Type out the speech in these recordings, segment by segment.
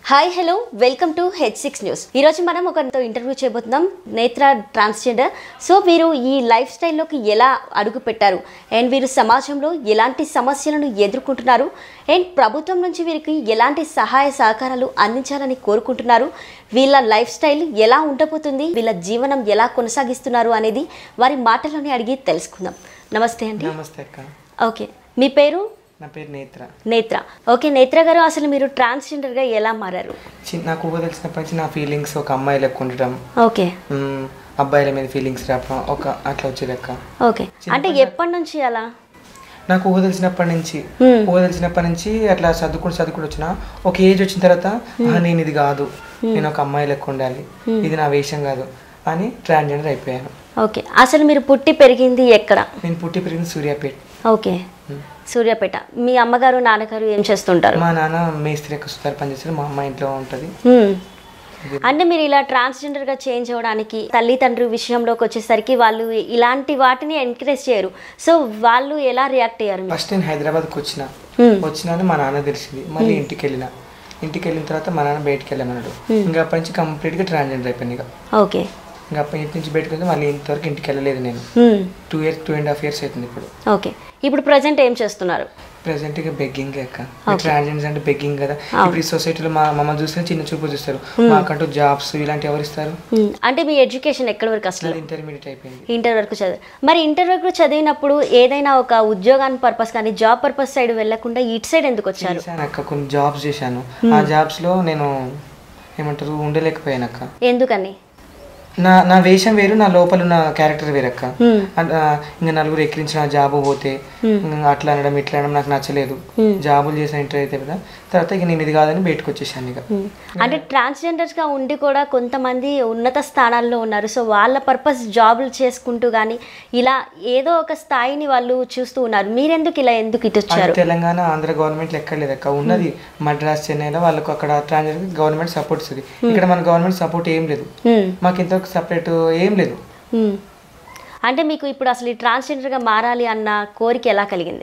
Hi hello welcome to H six news ఈరోజు మనం ఒకరితో ఇంటర్వ్యూ చేయబోతున్నాం నేత్ర ట్రాన్స్జెండర్ సో వీరు ఈ లైఫ్ స్టైల్లోకి ఎలా అడుగు పెట్టారు అండ్ వీరు సమాజంలో ఎలాంటి సమస్యలను ఎదుర్కొంటున్నారు అండ్ ప్రభుత్వం నుంచి వీరికి ఎలాంటి సహాయ సహకారాలు అందించాలని కోరుకుంటున్నారు వీళ్ళ లైఫ్ స్టైల్ ఎలా ఉండబోతుంది వీళ్ళ జీవనం ఎలా కొనసాగిస్తున్నారు అనేది వారి మాటలోనే అడిగి తెలుసుకుందాం నమస్తే అండి నమస్తే అక్క ఓకే మీ పేరు నా పేరు నేత్ర నేత్ర ఓకే నేత్ర గారు అసలు మీరు ట్రాన్స్జెండర్గా ఎలా మారారు చి- నాకు ఊహ తెలిసినప్పటి నుంచి నా ఫీలింగ్స్ ఒక అమ్మాయి లెక్క ఉండటం ఓకే మ్, అబ్బాయిల మీద ఫీలింగ్స్ రావడం ఒక అట్లా వచ్చేది అక్క ఓకే అంటే ఎప్పటి నుంచి అలా నాకు ఊహ తెలిసినప్పటి నుంచి Hmm. ఊహ తెలిసినప్పటి నుంచి అట్లా చదువుకుని చదువుకుని వచ్చిన ఒక ఏజ్ వచ్చిన తర్వాత "ఆహా, నేను ఇది కాదు నేను ఒక అమ్మాయి లెక్క ఉండాలి ఇది నా వేషం కాదు అని ట్రాన్స్జెండర్ అయిపోయాను ఓకే అసలు మీరు పుట్టి పెరిగింది ఎక్కడ నేను పుట్టి పెరిగింది సూర్యాపేట్ ఓకే సూర్యాపేట మీ అమ్మగారు నాన్నగారు ఏం చేస్తుంటారు మా నాన్న మేస్త్రి యొక్క సుతారు పనిచేస్తారు మా అమ్మ ఇంట్లో ఉంటుంది హ్మ్. అంటే మీరు ఇలా ట్రాన్స్జెండర్గా చేంజ్ అవ్వడానికి తల్లిదండ్రుల విషయంలోకి వచ్చేసరికి వాళ్ళు ఇలాంటి వాటిని ఎంకరేజ్ చేయరు సో వాళ్ళు ఎలా రియాక్ట్ అయ్యారు మీరు? ఫస్ట్ నేను హైదరాబాద్కి వచ్చిన హ్మ్. వచ్చినాను మా నాన్న తెలిసింది మళ్ళీ ఇంటికి వెళ్ళిన ఇంటికి వెళ్ళిన తర్వాత మా నాన్న బయటికి వెళ్ళమన్నాడు ఇంకా అప్పటి నుంచి కంప్లీట్గా ట్రాన్స్జెండర్ అయిపోయింది ఇక ఓకే ఇంకా అప్పటి ఇంటి నుంచి బయటకు వెళ్తే మళ్ళీ ఇంతవరకు ఇంటికి వెళ్ళలేదు నేను hmm. Two years two and half years అవుతుంది ఇప్పుడు ఓకే ఇప్పుడు ప్రజెంట్ ఏం చేస్తున్నారు ప్రెసెంట్ ఇక బెగ్గింగ్ అక్క ట్రాన్స్జెండర్స్ అంటే బెగ్గింగ్ కదా ఇప్పుడు ఈ సొసైటీలో మా మమ్మల్ని చూస్తే చిన్న చూపు చూస్తారు మాకంటూ జాబ్స్ ఇలాంటి ఎవరు ఇస్తారు హ్మ్. అంటే మీ ఎడ్యుకేషన్ ఎక్కడి వరకు అసలు నాది ఇంటర్మీడియట్ అయిపోయింది ఇంటర్ వరకు చదివి మరి ఇంటర్ వరకు చదివినప్పుడు ఏదైనా ఒక ఉద్యోగాన్ని పర్పస్ కానీ జాబ్ పర్పస్ సైడ్ వెళ్ళకుండా ఇటు సైడ్ ఎందుకు వచ్చారు చేశాను అక్క కొన్ని జాబ్స్ చేశాను ఆ జాబ్స్లో నేను ఏమంటారు ఉండలేకపోయాను అక్క ఎందుకని నా నా వేషం వేరు నా లోపల ఉన్న క్యారెక్టర్ వేరక్క హ్మ్. అండ్, ఆ, ఇంకా నలుగురు ఎక్కిరించిన జాబ్ పోతే ఇంకా అట్లా అనడం ఇట్లా అనడం నాకు నచ్చలేదు జాబులు చేసిన ఇంటర్ అయితే కదా తర్వాత ఇక నేను ఇది కాదని బయటకు వచ్చేసాను ఇక హ్మ్. అంటే transgenders గా ఉండి కూడా కొంతమంది ఉన్నత స్థానాల్లో ఉన్నారు సో వాళ్ళ పర్పస్ జాబులు చేసుకుంటూ కానీ ఇలా ఏదో ఒక స్థాయిని వాళ్ళు చూస్తూ ఉన్నారు మీరెందుకు ఇలా ఎందుకు ఇటు అది వచ్చారు తెలంగాణ ఆంధ్ర గవర్నమెంట్ ఎక్కడ లేదు అక్క ఉన్నది మద్రాస్ చెన్నైలో వాళ్ళకు అక్కడ ట్రాన్స్జెండర్ గవర్నమెంట్ సపోర్ట్ ఇస్తుంది ఇక్కడ మన గవర్నమెంట్ సపోర్ట్ ఏం లేదు హ్మ్. మాకు ఇంతవరకు సపరేట్ ఏం లేదు హ్మ్. అంటే మీకు ఇప్పుడు అసలు ఈ ట్రాన్స్జెండర్గా మారాలి అన్న కోరిక ఎలా కలిగింది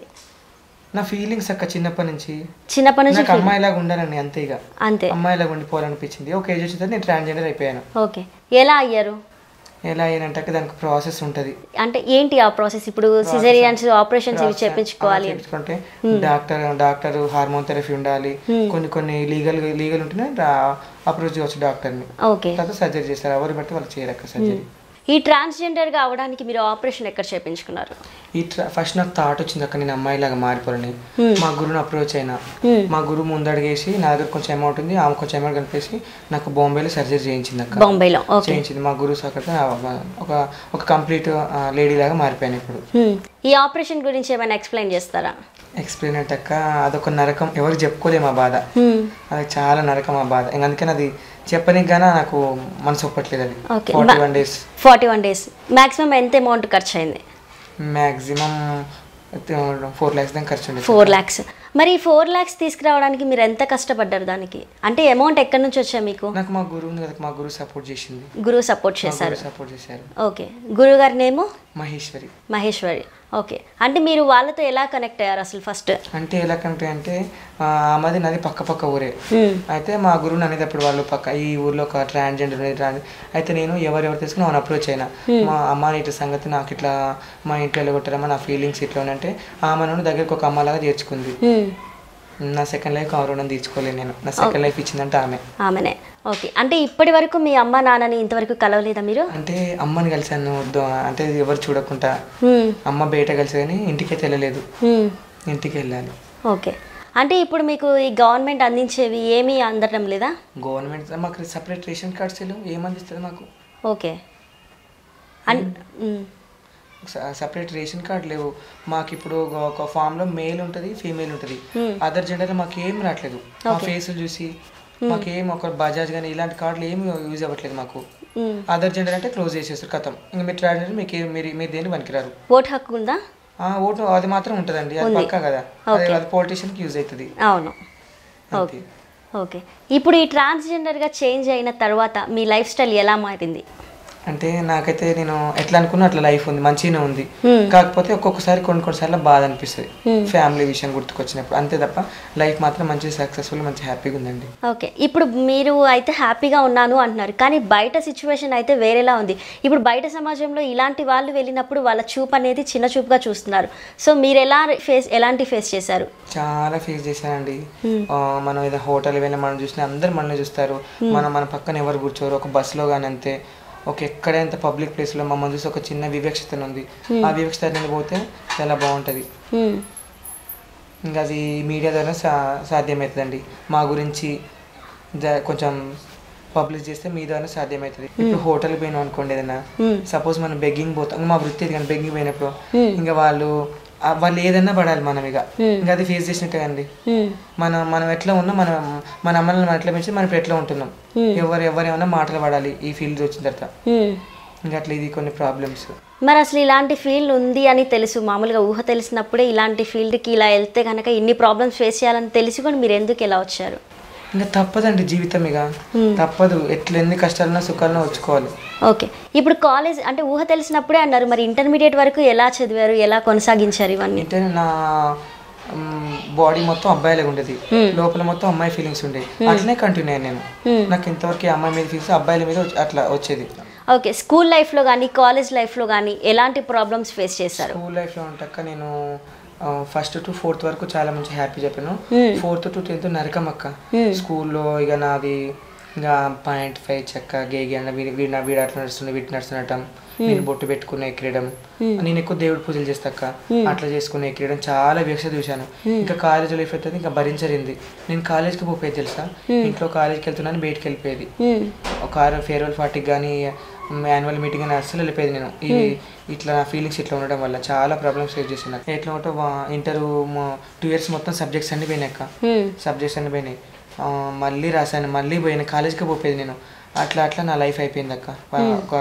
నా ఫీలింగ్స్ అక్క చిన్నప్పటి నుంచి చిన్నప్పటి నుంచి నాకు అమ్మాయిలాగా ఉండాలని అంతే ఇక అంతే అమ్మాయిలాగా ఉండిపోవాలనిపించింది ఒక ఏజ్ వచ్చిన తర్వాత నేను ట్రాన్స్జెండర్ అయిపోయాను ఓకే ఎలా అయ్యారు ఎలా అయ్యానంటే అక్క దానికి ప్రాసెస్ ఉంటుంది అంటే ఏంటి ఆ ప్రాసెస్ ఇప్పుడు సిజేరియన్స్ ఆపరేషన్స్ ఇవి చేపించుకోవాలి చేయించుకుంటే డాక్టర్ డాక్టర్ హార్మోన్ థెరపీ ఉండాలి కొన్ని కొన్ని లీగల్ లీగల్ ఉంటేనే అప్రోచ్ చేయవచ్చు డాక్టర్ని ఓకే తర్వాత సర్జరీ చేస్తారు ఎవరు బట్టి వాళ్ళు చేయరక్క సర్జరీ ఈ ట్రాన్స్జెండర్గా అవడానికి మీరు ఆపరేషన్ ఎక్కడ చేపించుకున్నారు ఈ ఫస్ట్ నాకు థాట్ వచ్చింది అక్క నేను అమ్మాయిలాగా మారిపోరని మా గురువుని అప్రోచ్ అయినా మా గురువు ముందడిగేసి నా దగ్గర కొంచెం అమౌంట్ ఉంది ఆమె కొంచెం అమౌంట్ కలిపేసి నాకు బాంబేలో సర్జరీ చేయించింది అక్క బొంబాయిలో ఓకే చేయించింది మా గురువు సకట ఒక ఒక కంప్లీట్ లేడీ లాగా మారిపోయాను ఇప్పుడు హ్మ్. ఈ ఆపరేషన్ గురించి ఏమైనా ఎక్స్ప్లెయిన్ చేస్తారా ఎక్స్ప్లెయిన్ అంటే అక్క అదొక నరకం ఎవరికి చెప్పుకోలేము ఆ బాధ హ్మ్. అది చాలా నరకం ఆ బాధ ఇంక అందుకని అది చెప్పనీకి గానా నాకు మనసు ఒప్పట్లేదు అది okay. Forty one days forty one days maximum ఎంత అమౌంట్ ఖర్చు అయింది మ్యాక్సిమం ఫోర్ ల్యాక్స్ దాకా ఖర్చు ఉండేది ఫోర్ ల్యాక్స్ మరి ఈ ఫోర్ ల్యాక్స్ తీసుకురావడానికి మీరు ఎంత కష్టపడ్డారు దానికి అంటే అమౌంట్ ఎక్కడి నుంచి వచ్చా మీకు నాకు మా గురువు ఉంది కదా మా గురువు సపోర్ట్ చేసింది గురువు సపోర్ట్ చేశారు సపోర్ట్ చేశారు ఓకే గురువు గారి నేము మహేశ్వరి మహేశ్వరి ఓకే అంటే మీరు వాళ్ళతో ఎలా కనెక్ట్ అయ్యారు అసలు ఫస్ట్ అంటే ఎలా కంటే అంటే ఆ, ఆమెది నాది పక్క పక్క ఊరే అయితే మా గురువు అనేటప్పుడు వాళ్ళు పక్క ఈ ఊర్లో ఒక ట్రాన్స్జెండర్ ఉంది ట్రాన్స్ అయితే నేను ఎవరెవరు తీసుకుని ఆమెను అప్రోచ్ అయినా మా అమ్మ ఇట్లా సంగతి నాకు ఇట్లా మా ఇంట్లో వెళ్ళగొట్టారమ్మా నా ఫీలింగ్స్ ఇట్లా అంటే ఆమె నుండి దగ్గరికి ఒక అమ్మలాగా చేర్చుకుంది నా సెకండ్ లైఫ్ ఆ రుణం తీర్చుకోలేను నేను నా సెకండ్ లైఫ్ ఇచ్చిందంటే ఆమె ఆమెనే ఓకే అంటే ఇప్పటి వరకు మీ అమ్మ నాన్నని ఇంతవరకు కలవలేదా మీరు అంటే అమ్మని కలిసాను దో- అంటే ఎవరు చూడకుండా హ్మ్. అమ్మ బయట కలిసి కానీ ఇంటికి వెళ్ళలేదు హ్మ్. ఇంటికి వెళ్ళాలి ఓకే అంటే ఇప్పుడు మీకు ఈ గవర్నమెంట్ అందించేవి ఏమీ అందడం లేదా గవర్నమెంట్ మాకు సపరేట్ రేషన్ కార్డ్స్ లేవు ఏమందిస్తుంది మాకు okay um. Separate ration card లేవు మాకు ఇప్పుడు ఒక- ఒక ఫామ్ లో మేల్ ఉంటుంది ఫీమేల్ ఉంటుంది అదర్ జెండర్ మాకు ఏం రావట్లేదు మా ఫేస్ చూసి మాకు ఏం ఒక బజాజ్ కానీ ఇలాంటి కార్డులు ఏమి యూజ్ అవ్వట్లేదు మాకు మ్. అదర్ జెండర్ అంటే క్లోజ్ చేసేస్తారు కథం ఇంకా మీరు ట్రాన్స్జెండర్ మీకు ఏం- మీరు మీరు దేని పనికిరారు ఓటు హక్కు ఉందా ఆ ఓటు అది మాత్రం ఉంటుందండి అది పక్కా కదా అది అది పొలిటీషియన్కి యూజ్ అవుతుంది అవును అంతే ఓకే ఇప్పుడు ఈ ట్రాన్స్జెండర్గా చేంజ్ అయిన తర్వాత మీ లైఫ్ స్టైల్ ఎలా మారింది అంటే నాకైతే నేను ఎట్లా అనుకున్నా అట్లా లైఫ్ ఉంది మంచిగానే ఉంది Hmm. కాకపోతే ఒక్కొక్కసారి కొన్ని కొన్నిసార్లు బాధ అనిపిస్తుంది ఫ్యామిలీ విషయం గుర్తుకొచ్చినప్పుడు అంతే తప్ప లైఫ్ మాత్రం మంచి సక్సెస్ఫుల్ మంచి హ్యాపీగా ఉందండి ఓకే ఇప్పుడు మీరు అయితే హ్యాపీగా ఉన్నాను అంటున్నారు కానీ బయట సిచ్యువేషన్ అయితే వేరేలా ఉంది ఇప్పుడు బయట సమాజంలో ఇలాంటి వాళ్ళు వెళ్ళినప్పుడు వాళ్ళ చూపు అనేది చిన్న చూపుగా చూస్తున్నారు సో మీరు ఎలా ఫేస్ ఎలాంటి ఫేస్ చేశారు చాలా ఫేస్ చేశానండి ఆ, మనం ఏదైనా హోటల్ వెళ్ళినా మనం చూసినా అందరు మనల్ని చూస్తారు మనం మన పక్కన ఎవరు కూర్చోరు ఒక బస్సులో కానీ అంతే ఒక ఎక్కడైనా పబ్లిక్ ప్లేస్లో మమ్మల్ని చూసి ఒక చిన్న వివక్షత ఉంది ఆ వివక్షత అనేది పోతే చాలా బాగుంటుంది హ్మ్. ఇంకా అది మీడియా ద్వారా సా సాధ్యమవుతుందండి మా గురించి జ- కొంచెం పబ్లిష్ చేస్తే మీ ద్వారా సాధ్యమవుతుంది ఇప్పుడు హోటల్ పోయినాం అనుకోండి ఏదైనా Hmm. సపోజ్ మనం బెగ్గింగ్ పోతాం ఇంకా మా వృత్తి ఇది కానీ బెగ్గింగ్ పోయినప్పుడు Hmm. ఇంకా వాళ్ళు ఆ వాళ్ళు ఏదన్నా పడాలి మనం ఇక Hmm. ఇంకా అది ఫేస్ చేసినట్టే అండి హ్మ్. మనం మనం ఎట్లా ఉన్నాం మనం మన అమ్మని మనం ఎట్లా పెంచి మనం ఇప్పుడు ఎట్లా ఉంటున్నాం Hmm. ఎవరు ఎవరు ఏమన్నా మాటలు పడాలి ఈ ఫీల్డ్ వచ్చిన తర్వాత హ్మ్. ఇంకా అట్లా ఇది కొన్ని ప్రాబ్లమ్స్ మరి అసలు ఇలాంటి ఫీల్డ్ ఉంది అని తెలుసు మామూలుగా ఊహ తెలిసినప్పుడే ఇలాంటి ఫీల్డ్కి ఇలా వెళ్తే కనుక ఇన్ని ప్రాబ్లమ్స్ ఫేస్ చేయాలని తెలిసి కూడా మీరు ఎందుకు ఇలా వచ్చారు ఇంకా తప్పదండి జీవితం ఇక తప్పదు ఎట్లా ఎన్ని కష్టాలన్నా సుఖాలన్నా వచ్చుకోవాలి ఓకే ఇప్పుడు కాలేజ్ అంటే ఊహ తెలిసినప్పుడే అన్నారు మరి ఇంటర్మీడియట్ వరకు ఎలా చదివారు ఎలా కొనసాగించారు ఇవన్నీ అంటే నా బాడీ మొత్తం అబ్బాయిలాగా ఉండేది Hmm. లోపల మొత్తం అమ్మాయి ఫీలింగ్స్ ఉండేవి అట్లనే కంటిన్యూ అయ్యాను నేను Hmm. నాకు ఇంతవరకు ఈ అమ్మాయి మీద ఫీలింగ్స్ అబ్బాయిల మీద వచ్చి- అట్లా వచ్చేది ఓకే స్కూల్ లైఫ్లో కానీ కాలేజ్ లైఫ్లో కానీ ఎలాంటి ప్రాబ్లమ్స్ ఫేస్ చేశారు స్కూల్ లైఫ్లో ఉంటాక నేను ఫస్ట్ టు ఫోర్త్ వరకు చాలా మంచి హ్యాపీ చెప్పాను Hmm. ఫోర్త్ టు టెన్త్ నరకం అక్క Hmm. స్కూల్లో ఇక నాది ఇంకా పాయింట్ ఫైవ్ చెక్క గేగి అన్న వీడి వీడి వీడు అట్లా నడుస్తుంది వీటి నడుస్తుండటం నేను బొట్టు పెట్టుకుని ఎక్కిరడం నేను ఎక్కువ దేవుడి పూజలు చేస్తాక అట్లా చేసుకుని ఎక్కిరడం చాలా వివక్ష చూశాను ఇంకా కాలేజ్ లైఫ్ అయితే ఇంకా భరించరింది నేను కాలేజ్కి పోయేది తెలుసా ఇంట్లో కాలేజ్కి వెళ్తున్నాను బయటికి వెళ్ళిపోయేది హ్మ్. ఒక ఫేర్వెల్ పార్టీకి కానీ యాన్యువల్ మీటింగ్ కానీ అస్సలు వెళ్ళిపోయేది నేను ఇది ఇట్లా నా ఫీలింగ్స్ ఇట్లా ఉండడం వల్ల చాలా ప్రాబ్లమ్స్ ఫేస్ చేసిన ఎట్లా ఉంటే ఇంటర్ టూ ఇయర్స్ మొత్తం సబ్జెక్ట్స్ అన్ని పోయినాక హ్మ్. సబ్జెక్ట్స్ అన్ని పోయినాయి ఆ, మళ్ళీ రాశాను మళ్ళీ పోయినా కాలేజ్కి పోయేది నేను అట్లా అట్లా నా లైఫ్ అయిపోయింది అక్క ఒక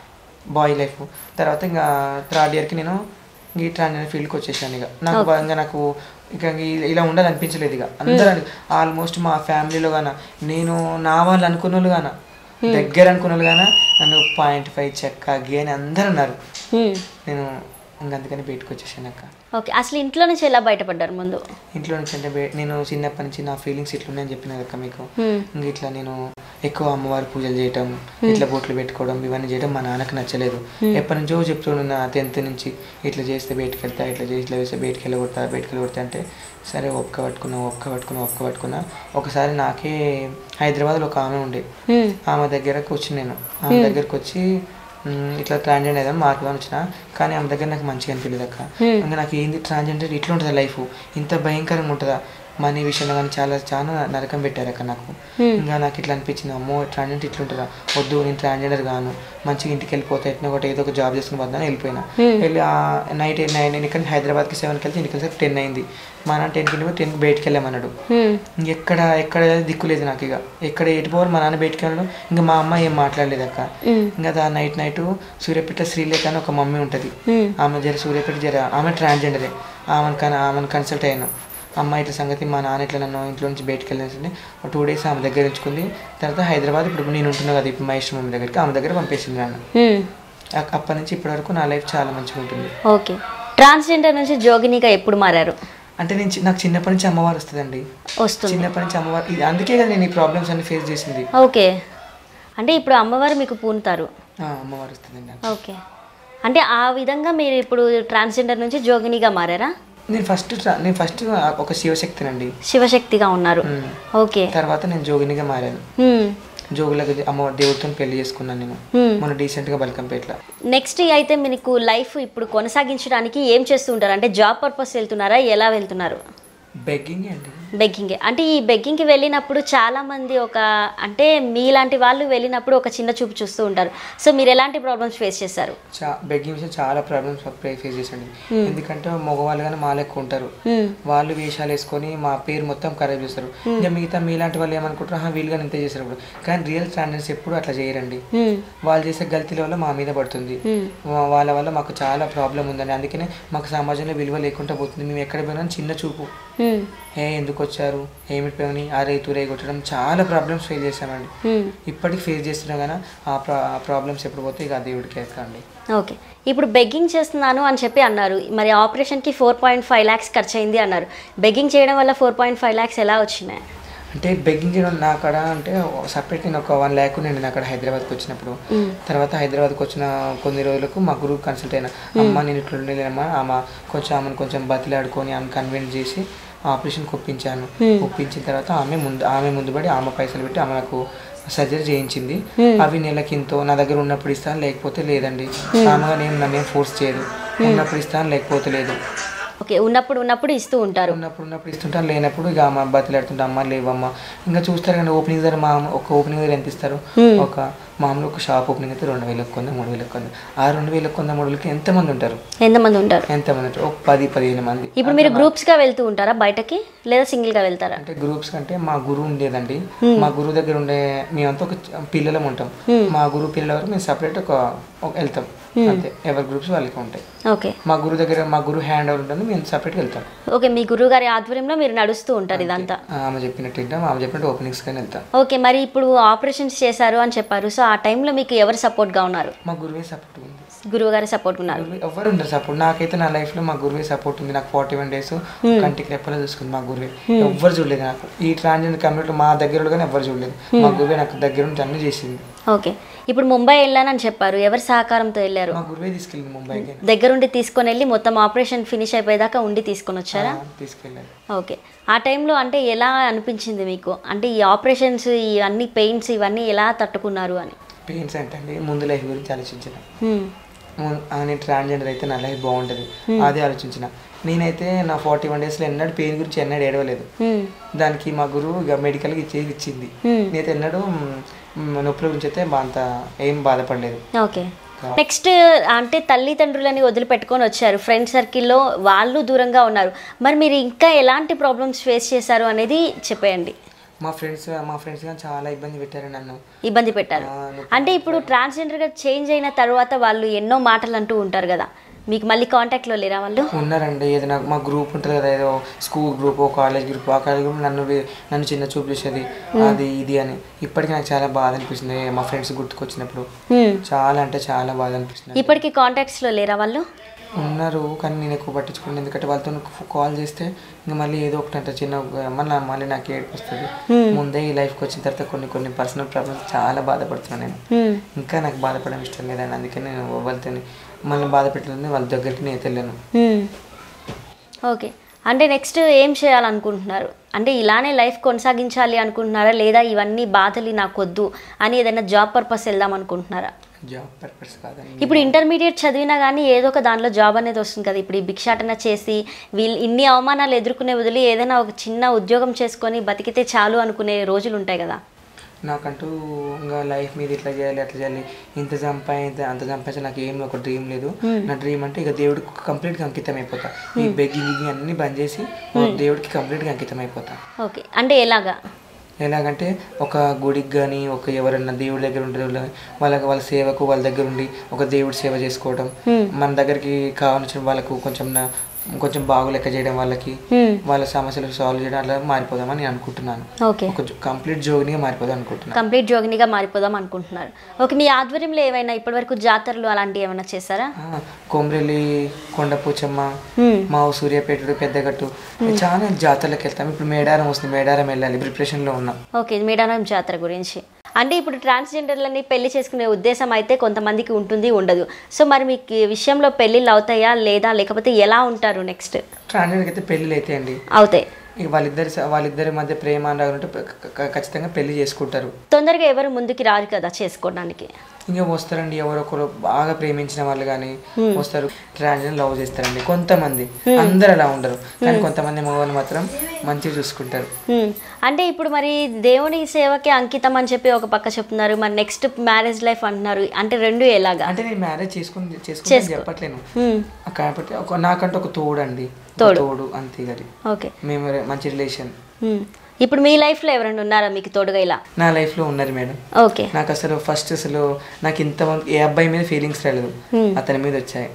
బాయ్ లైఫ్ తర్వాత ఇంకా థర్డ్ ఇయర్కి నేను ఈ ట్రాన్స్జెండర్ ఫీల్డ్కి వచ్చేసాను ఇక నాకు బా- ఇంకా నాకు ఇక ఈ- ఇలా ఉండాలి అనిపించలేదు ఇక అందరూ ఆల్మోస్ట్ మా ఫ్యామిలీలో గాన నేను నా వాళ్ళు అనుకున్న వాళ్ళు గాన దగ్గర అనుకున్న వాళ్ళు గాన నన్ను పాయింట్ ఫైవ్ చెక్క గే అని అందరూ అన్నారు హ్మ్. నేను ఇంక అందుకని బయటకు వచ్చేసాను అక్క ఓకే అసలు ఇంట్లో నుంచి ఎలా బయటపడ్డారు ముందు ఇంట్లో నుంచి అంటే బయ- నేను చిన్నప్పటి నుంచి నా ఫీలింగ్స్ ఇట్లున్నాయని చెప్పిన కదా మీకు హ్మ్. ఇంక ఇట్లా నేను ఎక్కువ అమ్మవారి పూజలు చేయటం ఇట్లా బొట్లు పెట్టుకోవడం ఇవన్నీ చేయడం మా నాన్నకు నచ్చలేదు ఎప్పటి నుంచో చెప్తుండు నా టెన్త్ నుంచి ఇట్లా చేస్తే బయటకు వెళ్తా ఇట్లా చేసి ఇట్లా చేస్తే బయటికి వెళ్ళగొడతా బయటికి వెళ్ళగొడతా అంటే సరే ఒక్క పట్టుకున్నా ఒక్క పట్టుకున్నా ఒక్క పట్టుకున్నా ఒకసారి నాకే హైదరాబాద్లో ఒక ఆమె ఉండే హ్మ్. ఆమె దగ్గరకు వచ్చి నేను ఆమె దగ్గరకు వచ్చి మ్, ఇట్లా ట్రాన్స్జెండర్ ఏదైనా మార్పుదాని వచ్చిన కానీ ఆమె దగ్గర నాకు మంచిగా అనిపించలేదు అక్క ఇంకా నాకు ఏంది ట్రాన్స్జెండర్ ఇట్లా ఉంటుందా లైఫ్ ఇంత భయంకరంగా ఉంటుందా మనీ విషయంలో కానీ చాలా చాలా నరకం పెట్టారు అక్క నాకు ఇంకా నాకు ఇట్లా అనిపించింది అమ్మో ట్రాన్స్జెండర్ ఇట్లా ఉంటుందా వద్దు నేను ట్రాన్స్జెండర్ గాను మంచిగా ఇంటికి వెళ్ళిపోతా ఎట్లా ఒకటి ఏదో ఒక జాబ్ చేసుకుని పోతాను వెళ్ళిపోయినా వెళ్ళి నైట్ నైన్ నేను ఇక్కడ హైదరాబాద్కి సెవెన్కి వెళ్తే ఇంటికి వెళ్తే టెన్ అయింది మా నాన్న టెన్కి వెళ్ళి టెన్కి బయటికి వెళ్ళామన్నాడు హ్మ్. ఎక్కడ ఎక్కడ దిక్కు లేదు నాకు ఇక ఎక్కడ ఎటు పోవాలి మా నాన్న బయటికి వెళ్ళడం ఇంకా మా అమ్మ ఏం మాట్లాడలేదు అక్క హ్మ్. ఇంకా దా నైట్ నైట్ సూర్యాపేట శ్రీలేఖ అని ఒక మమ్మీ ఉంటుంది హ్మ్. ఆమె జర సూర్యాపేట జర ఆమె ట్రాన్స్జెండరే ఆమెను కానీ ఆమెను కన్సల్ట్ అయ్యాను అమ్మ ఇట్లా సంగతి మా నాన్న ఇట్లా నన్ను ఇంట్లో నుంచి బయటికి వెళ్ళేసి ఒక టూ డేస్ ఆమె దగ్గర ఉంచుకుంది తర్వాత హైదరాబాద్ ఇప్పుడు నేను ఉంటున్నా కదా ఇప్పుడు మహేష్ మమ్మీ దగ్గరికి ఆమె దగ్గర పంపేసింది నన్ను హ్మ్. అ- అప్పటి నుంచి ఇప్పటి వరకు నా లైఫ్ చాలా మంచిగా ఉంటుంది ఓకే ట్రాన్స్జెండర్ నుంచి జోగినిగా ఎప్పుడు మారారు అంటే నేను చి- నాకు చిన్నప్పటి నుంచి అమ్మవారు వస్తుందండి వస్తుంది చిన్నప్పటి నుంచి అమ్మవారు ఇది అందుకే కదా నేను ఈ ప్రాబ్లమ్స్ అన్ని ఫేస్ చేసింది ఓకే అంటే ఇప్పుడు అమ్మవారు మీకు పూనుతారు ఆ, అమ్మవారు వస్తుందండి నాకు. ఓకే అంటే ఆ విధంగా మీరు ఇప్పుడు ట్రాన్స్జెండర్ నుంచి జోగినిగా మారారా నేను ఫస్ట్ ట్రా- నేను ఫస్ట్ ఒక శివశక్తినండి శివశక్తిగా ఉన్నారు ఉమ్. ఓకే తర్వాత నేను జోగినిగా మారాను హ్మ్. జోగులకు అమ్మవారి దేవుడితో పెళ్లి చేసుకున్నాను నేను హ్మ్. మొన్న డీసెంట్గా బల్కంపేటలో నెక్స్ట్ అయితే మీకు లైఫ్ ఇప్పుడు కొనసాగించడానికి ఏం చేస్తూ ఉంటారు అంటే జాబ్ పర్పస్ వెళ్తున్నారా ఎలా వెళ్తున్నారు బెగ్గింగ్ అండి బెగ్గింగ్ అంటే ఈ బెగ్గింగ్కి వెళ్ళినప్పుడు చాలా మంది ఒక అంటే మీలాంటి వాళ్ళు వెళ్ళినప్పుడు ఒక చిన్న చూపు చూస్తూ ఉంటారు సో మీరు ఎలాంటి ప్రాబ్లమ్స్ ఫేస్ చేశారు చా బెగ్గింగ్ విషయం చాలా ప్రాబ్లమ్స్ ఫేస్ చేసండి ఎందుకంటే మగవాళ్ళు కానీ మా లెక్క ఉంటారు హ్మ్. వాళ్ళు వేషాలు వేసుకొని మా పేరు మొత్తం ఖరాబ్ చేస్తారు ఇంకా మిగతా మీలాంటి వాళ్ళు ఏమనుకుంటారు "ఆహా, వీళ్ళు కానీ ఇంత చేశారు ఇప్పుడు కానీ రియల్ స్టాండర్డ్స్ ఎప్పుడు అట్లా చేయరండి హ్మ్. వాళ్ళు చేసే గల్తీల వల్ల మా మీద పడుతుంది హ్మ్. వా- వాళ్ళ వల్ల మాకు చాలా ప్రాబ్లం ఉందండి అందుకనే మాకు సమాజంలో విలువ లేకుండా పోతుంది మేము ఎక్కడ పోయినా చిన్న చూపు హ్మ్. ఏ ఎందుకు వచ్చారు ఏమిటి పని అరే తురే కొట్టడం చాలా ప్రాబ్లమ్స్ ఫేస్ చేశామండి హ్మ్. ఇప్పటికి ఫేస్ చేస్తున్నా కానీ ఆ ప్రా ఆ ప్రాబ్లమ్స్ ఎప్పుడు పోతే ఇక ఆ దేవుడికి ఎక్కండి ఓకే ఇప్పుడు బెగ్గింగ్ చేస్తున్నాను అని చెప్పి అన్నారు మరి ఆపరేషన్కి ఫోర్ పాయింట్ ఫైవ్ ల్యాక్స్ ఖర్చు అయింది అన్నారు బెగ్గింగ్ చేయడం వల్ల ఫోర్ పాయింట్ ఫైవ్ ల్యాక్స్ ఎలా వచ్చినాయి అంటే బెగ్గింగ్ చేయడం నా కాడ అంటే సపరేట్ నేను ఒక వన్ ల్యాక్ నేను అక్కడ హైదరాబాద్కి వచ్చినప్పుడు తర్వాత హైదరాబాద్కి వచ్చిన కొన్ని రోజులకు మా గురువు కన్సల్ట్ అయినా అమ్మ నేను ఇట్లా ఉండలేనమ్మా ఆమె కొంచెం ఆమెను కొంచెం బతిలాడుకొని ఆమె కన్విన్స్ చేసి ఆపరేషన్కి ఒప్పించాను ఒప్పించిన తర్వాత ఆమె ముందు ఆమె ముందు పడి ఆమె పైసలు పెట్టి ఆమె నాకు సర్జరీ చేయించింది అవి నెలకింతో నా దగ్గర ఉన్నప్పుడు ఇస్తాను లేకపోతే లేదండి ఆమెగా నేను నన్ను ఫోర్స్ చేయదు ఉన్నప్పుడు ఇస్తాను లేకపోతే లేదు ఓకే ఉన్నప్పుడు ఉన్నప్పుడు ఇస్తూ ఉంటారు ఉన్నప్పుడు ఉన్నప్పుడు ఇస్తుంటాను లేనప్పుడు ఇక అమ్మ బతిలాడుతుంటా అమ్మ లేవమ్మ ఇంకా చూస్తారు కానీ ఓపెనింగ్ ధర మా ఒక ఓపెనింగ్ ధర ఎంత ఇస్తారు ఒక మామూలు ఒక షాప్ ఓపెనింగ్ అయితే రెండు వేలకు కొందా మూడు వేలకు కొందా ఆ రెండు వేలకు కొందా మూడు వేలకి ఎంతమంది ఉంటారు ఎంతమంది ఉంటారు ఎంతమంది ఉంటారు ఒక పది పదిహేను మంది ఇప్పుడు మీరు గ్రూప్స్గా వెళ్తూ ఉంటారా బయటకి లేదా సింగిల్గా వెళ్తారా అంటే గ్రూప్స్ కంటే మా గురువు ఉండేదండి మా గురువు దగ్గర ఉండే మేమంతా ఒక చ- పిల్లలం ఉంటాం మా గురువు పిల్లల వరకు మేము సపరేట్ ఒక ఒక వెళ్తాం అంతే ఎవరి గ్రూప్స్ వాళ్ళకి ఉంటాయి ఓకే మా గురువు దగ్గర మా గురువు హ్యాండ్ ఓవర్ ఉంటుంది మేము సపరేట్గా వెళ్తాం ఓకే మీ గురువు గారి ఆధ్వర్యంలో మీరు నడుస్తూ ఉంటారు ఇదంతా ఆమె చెప్పినట్టు వింటాం ఆమె చెప్పినట్టు ఓపెనింగ్స్ కానీ వెళ్తాం ఓకే మరి ఇప్పుడు ఆపరేషన్స్ చేశారు అని చెప్పారు సో ఆ టైంలో మీకు ఎవరు సపోర్ట్గా ఉన్నారు మా గురువే సపోర్ట్ ఉంది గురువు గారి సపోర్ట్ ఉన్నారు గురువే- ఎవరు ఉండరు సపోర్ట్ నాకైతే నా లైఫ్ లో మా గురువే సపోర్ట్ ఉంది నాకు ఫార్టీ వన్ డేస్ కంటికి రెప్పలా చూసుకుంది మా గురువే ఎవ్వరు చూడలేదు నాకు ఈ ట్రాన్స్జెండర్ కమ్యూనిటీ మా దగ్గర కానీ ఎవ్వరు చూడలేదు మా గురువే నాకు దగ్గర నుంచి అన్ని చేసింది ఓకే ఇప్పుడు ముంబై వెళ్ళానని చెప్పారు ఎవరి సహకారంతో వెళ్ళారు మా గురువే తీసుకెళ్ళింది ముంబైకి దగ్గరుండి తీసుకొని వెళ్ళి మొత్తం ఆపరేషన్ ఫినిష్ అయిపోయేదాకా ఉండి తీసుకొని వచ్చారా తీసుకెళ్ళాను ఓకే ఆ టైంలో అంటే ఎలా అనిపించింది మీకు అంటే ఈ ఆపరేషన్స్ ఇవన్నీ పెయిన్స్ ఇవన్నీ ఎలా తట్టుకున్నారు అని పెయిన్స్ అంటే అండి ముందు లైఫ్ గురించి ఆలోచించిన హ్మ్. ముం- ఆ, నేను ట్రాన్స్జెండర్ అయితే నా లైఫ్ బాగుంటుంది అదే ఆలోచించిన నేనైతే నా ఫార్టీ వన్ డేస్లో ఎన్నడూ పెయిన్ గురించి ఎన్నడూ ఏడవలేదు హ్మ్. దానికి మా గురువు ఇక మెడికల్కి ఇచ్చేది ఇచ్చింది హ్మ్. నేనైతే ఎన్నడూ మ్, నొప్పుల గురించి అయితే బా- అంత ఏం బాధపడలేదు ఓకే నెక్స్ట్ అంటే తల్లిదండ్రులని వదిలిపెట్టుకొని వచ్చారు ఫ్రెండ్ సర్కిల్లో వాళ్ళు దూరంగా ఉన్నారు మరి మీరు ఇంకా ఎలాంటి ప్రాబ్లమ్స్ ఫేస్ చేశారు అనేది చెప్పేయండి మా ఫ్రెండ్స్ మా ఫ్రెండ్స్ కానీ చాలా ఇబ్బంది పెట్టారు నన్ను ఇబ్బంది పెట్టారు ఆ, నొప్పి అంటే ఇప్పుడు ట్రాన్స్జెండర్గా చేంజ్ అయిన తర్వాత వాళ్ళు ఎన్నో మాటలు అంటూ ఉంటారు కదా మీకు మళ్ళీ కాంటాక్ట్లో లేరా వాళ్ళు ఉన్నారండి ఏదైనా మా గ్రూప్ ఉంటుంది కదా ఏదో స్కూల్ గ్రూప్ కాలేజ్ గ్రూప్ ఆ కాలేజ్ గ్రూప్ నన్ను వే- నన్ను చిన్న చూపు చేసేది అది ఇది అని ఇప్పటికీ నాకు చాలా బాధ అనిపిస్తుంది మా ఫ్రెండ్స్ గుర్తుకొచ్చినప్పుడు హ్మ్. చాలా అంటే చాలా బాధ అనిపిస్తుంది ఇప్పటికీ కాంటాక్ట్స్లో లేరా వాళ్ళు ఉన్నారు కానీ నేను ఎక్కువ పట్టించుకున్నాను ఎందుకంటే వాళ్ళతో కాల్ చేస్తే ఇంకా మళ్ళీ ఏదో ఒకటి అంటే చిన్న మళ్ళీ మళ్ళీ నాకు ఏడుపు వస్తుంది ముందే ఈ లైఫ్కి వచ్చిన తర్వాత కొన్ని కొన్ని పర్సనల్ ప్రాబ్లమ్స్ చాలా బాధపడుతున్నాను నేను హ్మ్. ఇంకా నాకు బాధపడడం ఇష్టం లేదండి అందుకే నేను వాళ్ళతో మళ్ళీ బాధ పెట్టింది వాళ్ళ దగ్గరికి నేను వెళ్ళాను హ్మ్. ఓకే అంటే నెక్స్ట్ ఏం చేయాలనుకుంటున్నారు అంటే ఇలానే లైఫ్ కొనసాగించాలి అనుకుంటున్నారా లేదా ఇవన్నీ బాధలు నాకు వద్దు అని ఏదైనా జాబ్ పర్పస్ వెళ్దాం అనుకుంటున్నారా జాబ్ పర్పస్ కాదండి ఇప్పుడు ఇంటర్మీడియట్ చదివినా కానీ ఏదో ఒక దానిలో జాబ్ అనేది వస్తుంది కదా ఇప్పుడు ఈ భిక్షాటన చేసి వీళ్ళు ఇన్ని అవమానాలు ఎదుర్కొనే వదిలి ఏదైనా ఒక చిన్న ఉద్యోగం చేసుకొని బతికితే చాలు అనుకునే రోజులు ఉంటాయి కదా నాకంటూ ఇంకా లైఫ్ మీద ఇట్లా చేయాలి అట్లా చేయాలి ఇంత సంపాదించ అంత సంపాదించాలి నాకు ఏం ఒక డ్రీమ్ లేదు నా డ్రీమ్ అంటే ఇక దేవుడికి కంప్లీట్గా అంకితం అయిపోతా ఈ బెగ్గింగ్ గిగ్గింగ్ అన్ని బంద్ చేసి ఒక దేవుడికి కంప్లీట్గా అంకితం అయిపోతా ఓకే అంటే ఎలాగా ఎలాగంటే ఒక గుడికి కానీ ఒక ఎవరన్నా దేవుడి దగ్గర ఉండే వాళ్ళు వాళ్ళకి వాళ్ళ సేవకు వాళ్ళ దగ్గర ఉండి ఒక దేవుడి సేవ చేసుకోవడం మన దగ్గరికి కావాల్సిన వాళ్ళకు కొంచెం నా- కొంచెం బాగు లెక్క చేయడం వాళ్ళకి హ్మ్. వాళ్ళ సమస్యలు సాల్వ్ చేయడం అట్లా మారిపోదామని నేను అనుకుంటున్నాను ఓకే ఒక కంప్లీట్ జోగినిగా మారిపోదాం అనుకుంటున్నాను కంప్లీట్ జోగినిగా మారిపోదాం అనుకుంటున్నారు ఓకే మీ ఆధ్వర్యంలో ఏమైనా ఇప్పటివరకు జాతరలు అలాంటివి ఏమైనా చేశారా ఆ, కొమ్రెల్లి కొండపూచమ్మ హ్మ్. మా సూర్యాపేట పెద్దగట్టు చాలా జాతరలకు వెళ్తాం ఇప్పుడు మేడారం వస్తుంది మేడారం వెళ్ళాలి ప్రిపరేషన్లో ఉన్నాం ఓకే మేడారం జాతర గురించి అంటే ఇప్పుడు ట్రాన్స్జెండర్లని పెళ్లి చేసుకునే ఉద్దేశం అయితే కొంతమందికి ఉంటుంది ఉండదు సో మరి మీకు ఈ విషయంలో పెళ్ళిళ్ళు అవుతాయా లేదా లేకపోతే ఎలా ఉంటారు నెక్స్ట్ ట్రాన్స్జెండర్కి అయితే పెళ్ళిళ్ళు అయితే అండి అవుతాయి ఇక వాళ్ళిద్దరి స- వాళ్ళిద్దరి మధ్య ప్రేమ అనురాగం ఉంటే ఖ- ఖ- ఖచ్చితంగా పెళ్లి చేసుకుంటారు తొందరగా ఎవరు ముందుకి రారు కదా చేసుకోవడానికి ఇంకా వస్తారండి ఎవరొకరు బాగా ప్రేమించిన వాళ్ళు కానీ వస్తారు ట్రాన్స్జెండర్ లవ్ చేస్తారండి కొంతమంది అందరు అలా ఉండరు కానీ కొంతమంది మగవాళ్ళు మాత్రం మంచిగా చూసుకుంటారు హ్మ్. అంటే ఇప్పుడు మరి దేవుని సేవకి అంకితం అని చెప్పి ఒక పక్క చెప్తున్నారు మరి నెక్స్ట్ మ్యారేజ్ లైఫ్ అంటున్నారు అంటే రెండు ఎలాగా అంటే నేను మ్యారేజ్ చేసుకుని చేసుకుంటే చెప్పట్లేను హ్మ్. కాకపోతే ఒక నాకంటే ఒక తోడు అండి ఒక తోడు అంతే గది ఓకే మేము రే- మంచి రిలేషన్ హ్మ్. ఇప్పుడు మీ లైఫ్లో ఎవరైనా ఉన్నారా మీకు తోడుగా ఇలా నా లైఫ్లో ఉన్నారు మేడం ఓకే నాకు అసలు ఫస్ట్ అసలు నాకు ఇంతమంది ఏ అబ్బాయి మీద ఫీలింగ్స్ రాలేదు అతని మీద వచ్చాయి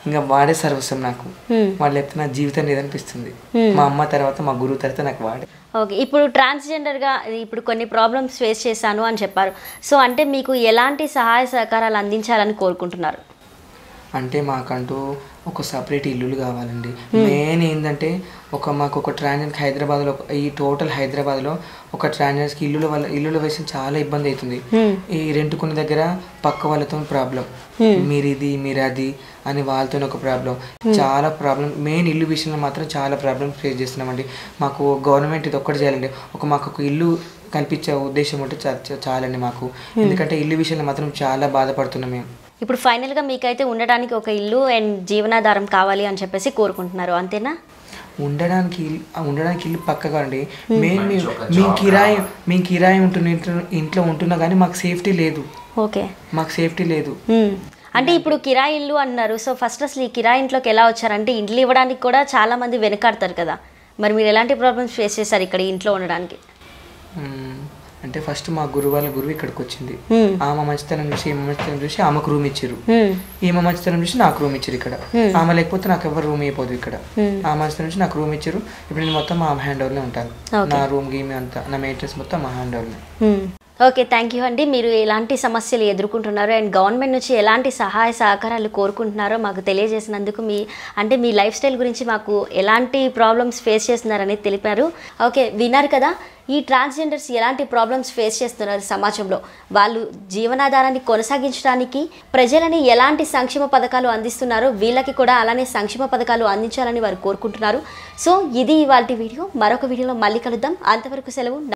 ఇంకా వాడే సర్వస్వం నాకు Hmm. వాడు లేకపోతే నా జీవితం లేదనిపిస్తుంది మా అమ్మ తర్వాత మా గురువు తర్వాత నాకు వాడే ఓకే ఇప్పుడు ట్రాన్స్జెండర్గా ఇప్పుడు కొన్ని ప్రాబ్లమ్స్ ఫేస్ చేశాను అని చెప్పారు సో అంటే మీకు ఎలాంటి సహాయ సహకారాలు అందించాలని కోరుకుంటున్నారు అంటే మాకంటూ ఒక సపరేట్ ఇల్లులు కావాలండి మెయిన్ ఏంటంటే ఒక మాకు ఒక ట్రాన్జెంట్ హైదరాబాద్లో ఒక- ఈ టోటల్ హైదరాబాద్లో ఒక ట్రాన్జెంట్స్కి ఇల్లుల వల్ల ఇల్లుల విషయం చాలా ఇబ్బంది అవుతుంది ఈ రెంట్ కొన్ని దగ్గర పక్క వాళ్ళతో ప్రాబ్లం మీరు ఇది మీరు అది అని వాళ్ళతో ఒక ప్రాబ్లం చాలా ప్రాబ్లం మెయిన్ ఇల్లు విషయంలో మాత్రం చాలా ప్రాబ్లమ్స్ ఫేస్ చేస్తున్నామండి మాకు గవర్నమెంట్ ఇది ఒక్కటి చేయాలండి ఒక మాకు ఒక ఇల్లు కల్పించే ఉద్దేశం ఉంటే చా- చా- చాలండి మాకు ఎందుకంటే ఇల్లు విషయంలో మాత్రం చాలా బాధపడుతున్నాం మేము ఇప్పుడు ఫైనల్గా మీకైతే ఉండడానికి ఒక ఇల్లు అండ్ జీవనాధారం కావాలి అని చెప్పేసి కోరుకుంటున్నారు అంతేనా ఉండడానికి ఇల్- ఆ ఉండడానికి ఇల్లు పక్కగా అండి మెయిన్ మీ మీ కిరాయి మీ కిరాయి ఉంటున్న ఇంట్లో ఇంట్లో ఉంటున్నా కానీ మాకు సేఫ్టీ లేదు ఓకే మాకు సేఫ్టీ లేదు మ్మ్. అంటే ఇప్పుడు కిరాయి ఇల్లు అన్నారు సో ఫస్ట్ అసలు ఈ కిరాయి ఇంట్లోకి ఎలా వచ్చారంటే ఇండ్లు ఇవ్వడానికి కూడా చాలా మంది వెనకాడతారు కదా మరి మీరు ఎలాంటి ప్రాబ్లమ్స్ ఫేస్ చేశారు ఇక్కడ ఈ ఇంట్లో ఉండడానికి మ్మ్. అంటే ఫస్ట్ మా గురువు వాళ్ళ గురువు ఇక్కడికి వచ్చింది మ్మ్. ఆమె మంచితనం చూసి ఈమె మంచితనం చూసి ఆమెకు రూమ్ ఇచ్చారు మ్మ్. ఈమె మంచితనం చూసి నాకు రూమ్ ఇచ్చారు ఇక్కడ ఆమె లేకపోతే నాకు ఎవరు రూమ్ అయిపోదు ఇక్కడ ఆ మంచితనం చూసి నాకు రూమ్ ఇచ్చారు ఇప్పుడు నేను మొత్తం మా హ్యాండ్ ఓవర్లో ఉంటాను Okay. నా రూమ్ గీమ్ అంతా నా మెయింటెనెన్స్ మొత్తం మా హ్యాండ్ ఓవర్లో మ్మ్. ఓకే థ్యాంక్ యూ అండి మీరు ఎలాంటి సమస్యలు ఎదుర్కొంటున్నారు అండ్ గవర్నమెంట్ నుంచి ఎలాంటి సహాయ సహకారాలు కోరుకుంటున్నారో మాకు తెలియజేసినందుకు మీ అంటే మీ లైఫ్ స్టైల్ గురించి మాకు ఎలాంటి ప్రాబ్లమ్స్ ఫేస్ చేస్తున్నారని తెలిపారు ఓకే విన్నారు కదా ఈ ట్రాన్స్జెండర్స్ ఎలాంటి ప్రాబ్లమ్స్ ఫేస్ చేస్తున్నారు సమాజంలో వాళ్ళు జీవనాధారాన్ని కొనసాగించడానికి ప్రజలని ఎలాంటి సంక్షేమ పథకాలు అందిస్తున్నారో వీళ్ళకి కూడా అలానే సంక్షేమ పథకాలు అందించాలని వారు కోరుకుంటున్నారు సో ఇది ఇవాళ వీడియో మరొక వీడియోలో మళ్ళీ కలుద్దాం అంతవరకు సెలవు